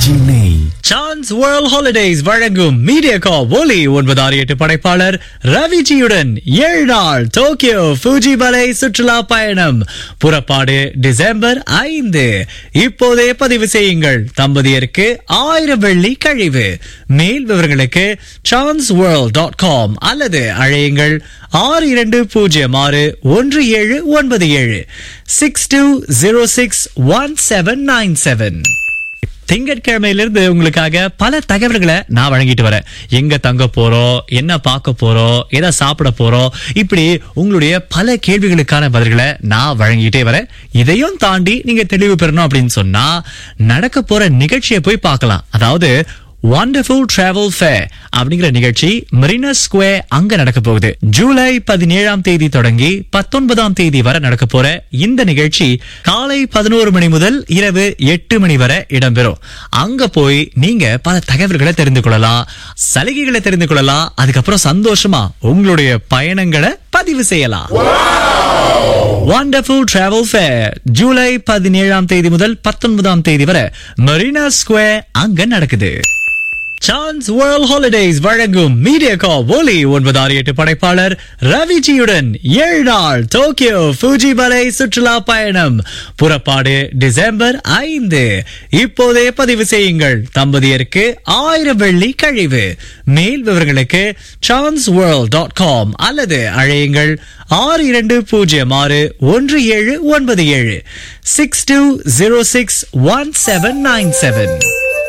Chennai chance world holidays வழங்கும் media கா ஒலி ஒன்பது ஆறு எட்டு படைப்பாளர் ரவிஜியுடன் ஏழு நாள் டோக்கியோ ஃபூஜி மலை சுற்றுலா பயணம் புறப்பாடு டிசம்பர் ஐந்து இப்போதே பதிவு செய்யுங்கள் தம்பதியருக்கு ஆயிரம் வெள்ளி கழிவு மேல் விவரங்களுக்கு சான்ஸ் வேர்ல்ட் டாட் காம் அல்லது அழையுங்கள் ஆறு இரண்டு பூஜ்ஜியம் ஆறு ஒன்று ஏழு ஒன்பது ஏழு six two zero six one seven nine seven திங்கட்கிழமையிலிருந்து உங்களுக்காக பல தகவல்களை நான் வழங்கிட்டு வரேன் எங்க தங்க போறோம் என்ன பார்க்க போறோம் எதை சாப்பிட போறோம் இப்படி உங்களுடைய பல கேள்விகளுக்கான பதில்களை நான் வழங்கிட்டே வரேன் இதையும் தாண்டி நீங்க தெளிவு பெறணும் அப்படின்னு சொன்னா நடக்க போற நிகழ்ச்சியை போய் பார்க்கலாம் அதாவது வண்டர்ஃபுல் டிராவல் ஃபேர் அப்படிங்கிற நிகழ்ச்சி மெரினா ஸ்கொயர் அங்க நடக்க போகுது ஜூலை பதினேழாம் தேதி தொடங்கி பத்தொன்பதாம் தேதி வரை நடக்க போற இந்த நிகழ்ச்சி காலை பதினோரு மணி முதல் இரவு எட்டு மணி வரை இடம்பெறும் அங்க போய் நீங்க பல தகவல்களை தெரிந்து கொள்ளலாம் சலுகைகளை தெரிந்து கொள்ளலாம் அதுக்கப்புறம் சந்தோஷமா உங்களுடைய பயணங்களை பதிவு செய்யலாம் வண்டர்ஃபுல் டிராவல் ஃபேர் ஜூலை பதினேழாம் தேதி முதல் பத்தொன்பதாம் தேதி வரை மெரினா ஸ்கொயர் அங்க நடக்குது சான்ஸ் வேர்ல்ட் ஹாலிடேஸ் வழங்கும் மீடியா கா ஒலி ஒன்பது ஆறு எட்டு படைப்பாளர் ரவிஜியுடன் ஏழு நாள் டோக்கியோ ஃபூஜி மலை சுற்றுலா பயணம் புறப்பாடு டிசம்பர் ஐந்து இப்போதே பதிவு செய்யுங்கள் தம்பதியருக்கு ஆயிரம் வெள்ளி கழிவு மேல் விவரங்களுக்கு சான்ஸ் வேர்ல்ட் டாட் காம் அல்லது அழையுங்கள் ஆறு இரண்டு பூஜ்ஜியம் ஆறு ஒன்று ஏழு ஒன்பது ஏழு six two zero six one seven nine seven